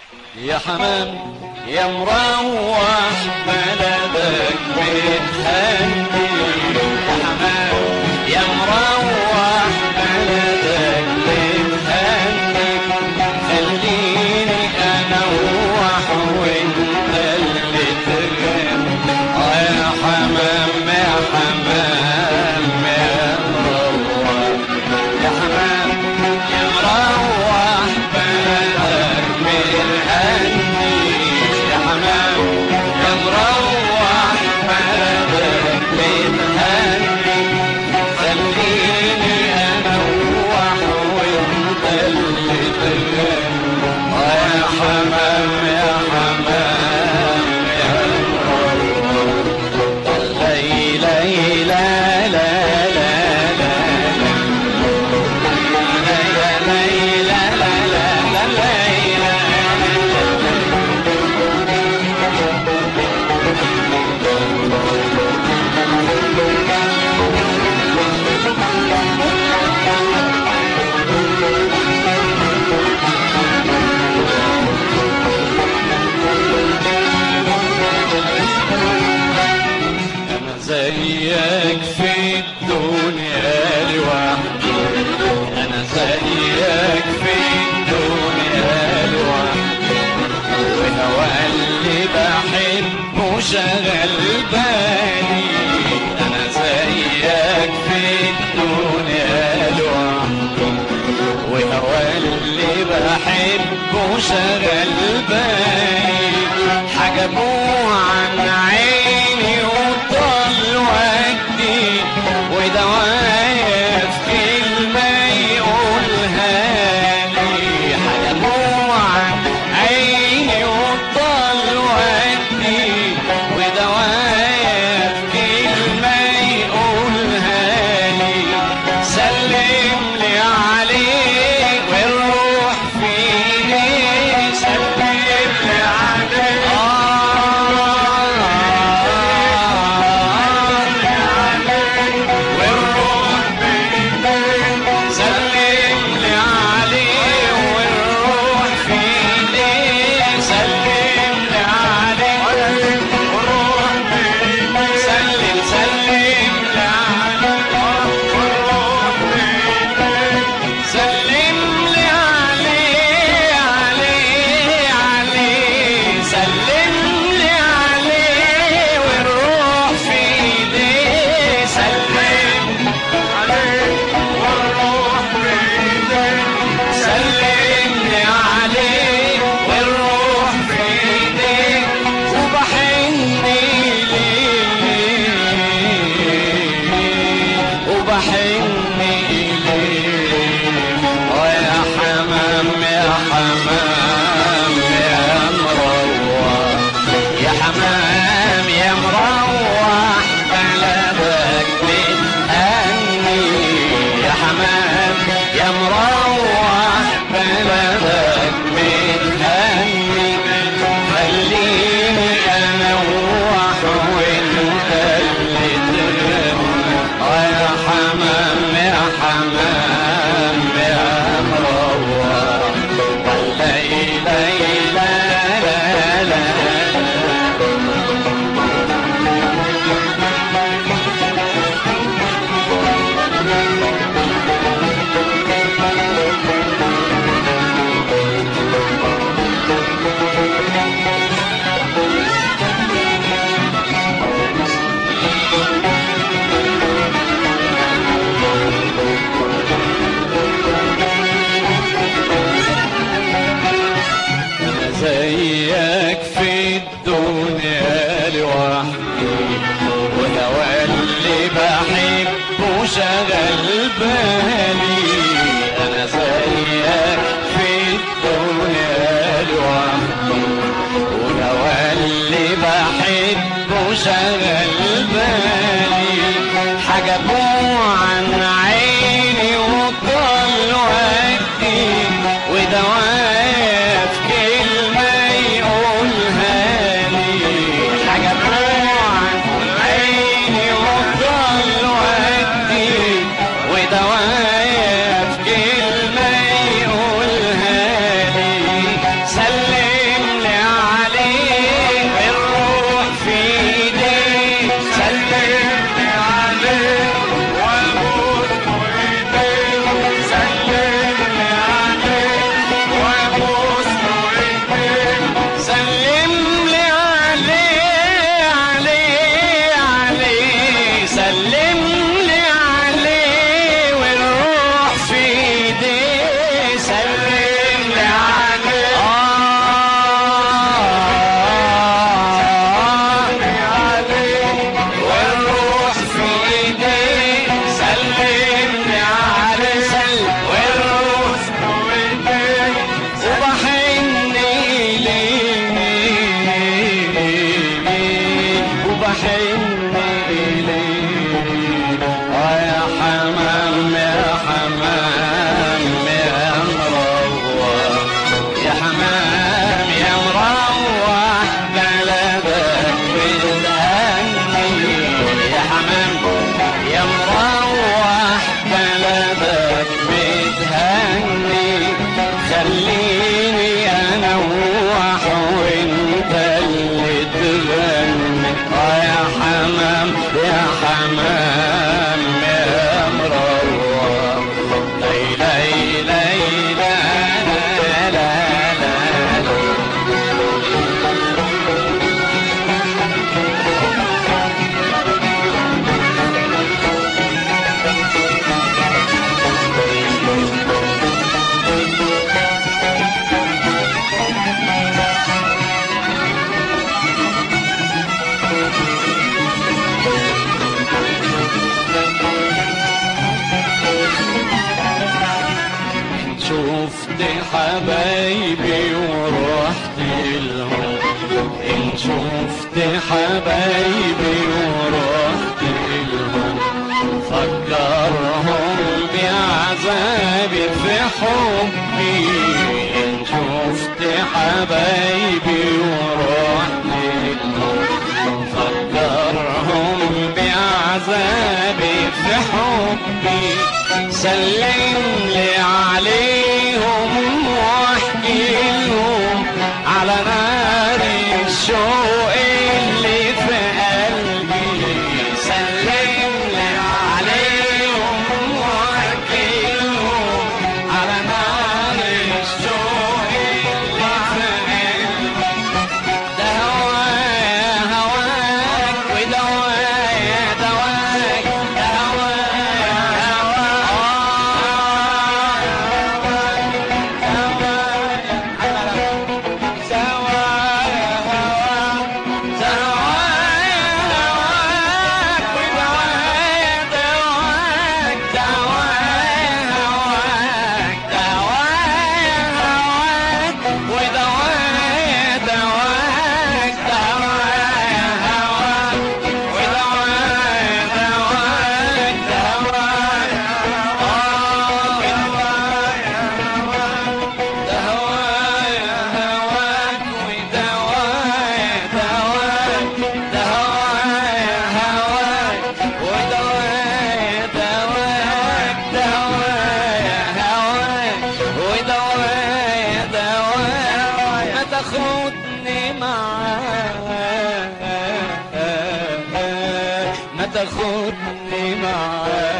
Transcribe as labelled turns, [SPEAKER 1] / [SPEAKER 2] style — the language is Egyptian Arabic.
[SPEAKER 1] يا حمام يا مروح بلدك بتهني يا حمام يا مروح بلدك بتهني خليني انوح وانت اللي تغني آه يا حمام يا حمام يا مروح يا حمام يا مروح بلدك بتهني يا حمام يا مروح بلدك بتهني خليني انوح وانت اللي تغني آه يا حمام يا حمام يا مروح ليلى لا لا لا لا أنا زيك في الدنيا لوحدي أنا زيك في الدنيا لوحدي وهوى اللي بحبه شغل بالي أنا زيك في الدنيا لوحدي وهوى اللي بحبه شغل بالي حجبوه عن عيني وطال ودي وده واقف كلمة يقولها لي حجبوه عن عيني وطال ودي وده واقف كلمة يقولها لي سلم لي عليه والروح فيه سلم لي عليه والروح فيه سلم لي عليه والروح فيه سلم لي عليه والروح فيه سلم سلم لي عليه والروح فيه سلم لي عليه عليه عليه سلم لي عليه والروح في ايديه سلم عليه والروح في ايديه سلم لي عليه والروح في ايديه وبحن ليه وبحن إليه ويا حمام يا حمام يا مروح يا حمام يا مروح بلدك بتهني يا حمام يا مروح بلدك بتهني خليني انوح وانت اللي تغني آه يا حمام يا حمام يا مروح والليلة لا لا لا أنا زيك في الدنيا لوحدي وهوى اللي بحبه شغل بالي أنا زيك في الدنيا لوحدي وهوى اللي بحبه شغل بالي حجبوه عن عيني وطال ودي وده واقف كلمة يقولها لي حجبوه عن عيني وطال ودي وده واقف كلمة يقولها لي سلم شفت حبايبي ورحت لهم إن شفت حبايبي ورحت لهم فكرهم بعذابي في حبي إن شفت حبايبي ورحت لهم فكرهم بعذابي في حبي سلم لي عليهم واحكي لهم على نار الشوق اللي في قلبي سلم لي عليهم واحكي لهم على نار الشوق اللي في قلبي ده هوايا هواك وده هوايا دواك ده هوايا تاخدني معاك ما تاخدني معاك